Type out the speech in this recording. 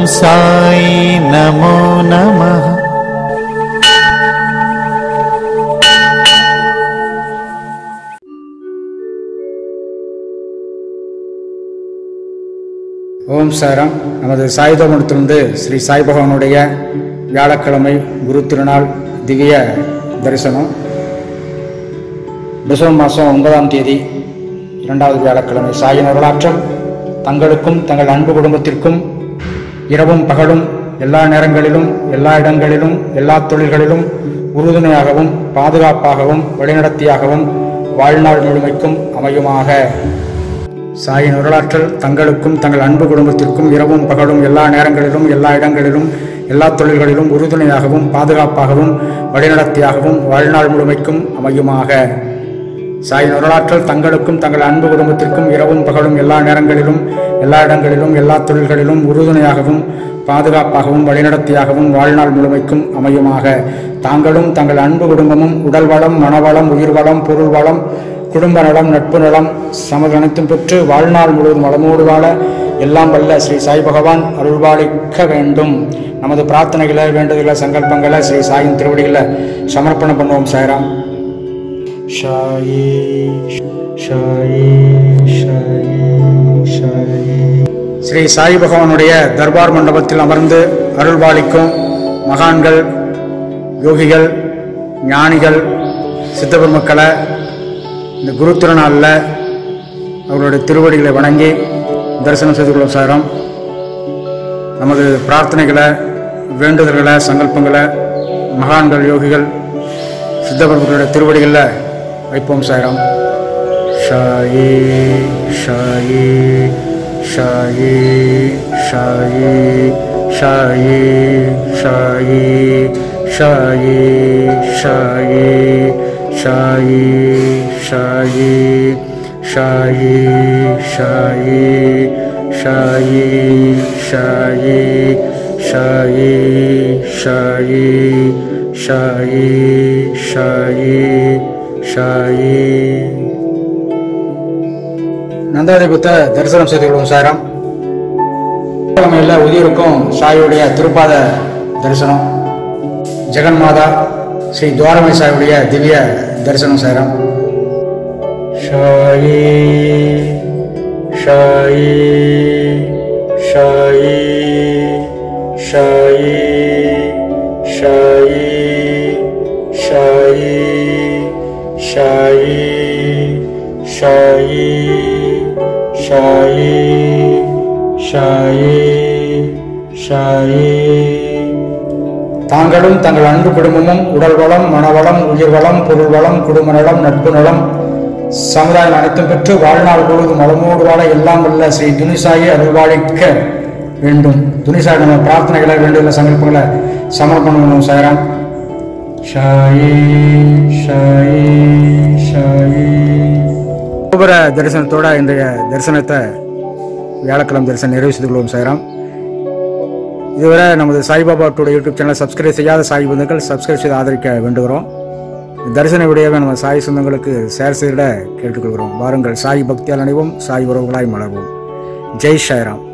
சாய் நமோ நமः ஓம் சாரம் நமது சாயுத மடத்திலிருந்து ஸ்ரீ சாய் பகவானுடைய வியாழக்கிழமை குரு திருநாள் திவ்ய தரிசனம் டிசம்பர் மாதம் ஒன்பதாம் தேதி இரண்டாவது வியாழக்கிழமை சாயின் வரலாற்றல் தங்களுக்கும் தங்கள் அன்பு குடும்பத்திற்கும் இரவும் பகலும் எல்லா நேரங்களிலும் எல்லா இடங்களிலும் எல்லா தொழில்களிலும் உறுதுணையாகவும் பாதுகாப்பாகவும் வழிநடத்தியாகவும் வாழ்நாள் முழுமைக்கும் அமையுமாக சாயின் வரலாற்றல் தங்களுக்கும் தங்கள் அன்பு குடும்பத்திற்கும் இரவும் பகலும் எல்லா நேரங்களிலும் எல்லா இடங்களிலும் எல்லா தொழில்களிலும் உறுதுணையாகவும் பாதுகாப்பாகவும் வழிநடத்தியாகவும் வாழ்நாள் முழுமைக்கும் அமையுமாக சாயின் வரலாற்றல் தங்களுக்கும் தங்கள் அன்பு குடும்பத்திற்கும் இரவும் பகலும் எல்லா நேரங்களிலும் எல்லா இடங்களிலும் எல்லா தொழில்களிலும் உறுதுணையாகவும் பாதுகாப்பாகவும் வழிநடத்தியாகவும் வாழ்நாள் முழுமைக்கும் அமையுமாக தாங்களும் தங்கள் அன்பு குடும்பமும் உடல் வளம் மனவளம் உயிர் வளம் பொருள் வளம் குடும்ப நலம் நட்பு நலம் சமது அனைத்தும் பெற்று வாழ்நாள் முழுவதும் வளமோடு வாழ எல்லாம் வல்ல ஸ்ரீ சாய் பகவான் அருள்பாலிக்க வேண்டும் நமது பிரார்த்தனைகளை வேண்டுதல்களை சங்கல்பங்களை ஸ்ரீ சாயின் திருவடிகளை சமர்ப்பணம் பண்ணுவோம் சாய்ராம் ஷாயி ஷாயி ஷாயி ஷாயி ஸ்ரீ சாய் பகவானுடைய தர்பார் மண்டபத்தில் அமர்ந்து அருள்பாலிக்கும் மகான்கள் யோகிகள் ஞானிகள் சித்தபெருமக்களை இந்த குரு திருநாளில் அவர்களுடைய திருவடிகளை வணங்கி தரிசனம் செய்து கொள்ளும் சாரம் நமது பிரார்த்தனைகளை வேண்டுதல்களை சங்கல்பங்களை மகான்கள் யோகிகள் சித்தபெருமக்களுடைய திருவடிகளில் வைப்போம் சாரம் ஷாயி ஷாயி ஷாயி ஷாயி ஷாயி ஷாயி ஷாயி ஷாயி ஷாயி ஷாயி ஷாயி ஷாயி ஷாயி ஷாயி ஷாயி ஷாயி ஷாயி ஷாயி ஷாயி நந்தாதிபத்தை தரிசனம் செய்து கொள்வோம் சாரம் கிழமையில் உதிருக்கும் சாயுடைய திருப்பாத தரிசனம் ஜெகன்மாதா ஸ்ரீ துவாரமை சாயுடைய திவ்ய தரிசனம் சாரம் ஷாயி ஷாயி ஷாயி ஷாயி ஷாயி ஷாயி ஷாயி ஷாயி ஷாயி ஷாயி ஷாயி தாங்களும் தங்கள் அன்பு குடும்பமும் உடல் வளம் மனவளம் உயிர் வளம் பொருள் வளம் குடும்ப நலம் நட்பு நலம் சமுதாயம் அனைத்தும் பெற்று வாழ்நாள் முழுவதும் வளமோடு வாழ எல்லாம் வல்ல ஸ்ரீ துணிசாயை அருள்வாழிக்க வேண்டும் துணிசாய் நம்ம பிரார்த்தனைகளை வேண்டுதல சங்கல்பங்களை சமர்ப்பணம் பண்ணுவோம் சாயராம் ஷாயி ஷாயி ஷாயி கோபுர தரிசனத்தோட இன்றைய தரிசனத்தை வியாழக்கிழமை தரிசனம் நிறைவு செய்து கொள்வோம் சாய்ராம் இதுவரை நமது சாய்பாபா டூட யூடியூப் சேனலை சப்ஸ்கிரைப் செய்யாத சாய் பந்துக்கள் சப்ஸ்கிரைப் செய்து ஆதரிக்க வேண்டுகிறோம் தரிசன விடையாக நம்ம சாய் சொந்தங்களுக்கு ஷேர் செய்திட கேட்டுக்கொள்கிறோம் வாருங்கள் சாய் பக்தியால் அணிவோம் சாய் உறவுகளாய் மலர்வோம் ஜெய் சாய்ராம்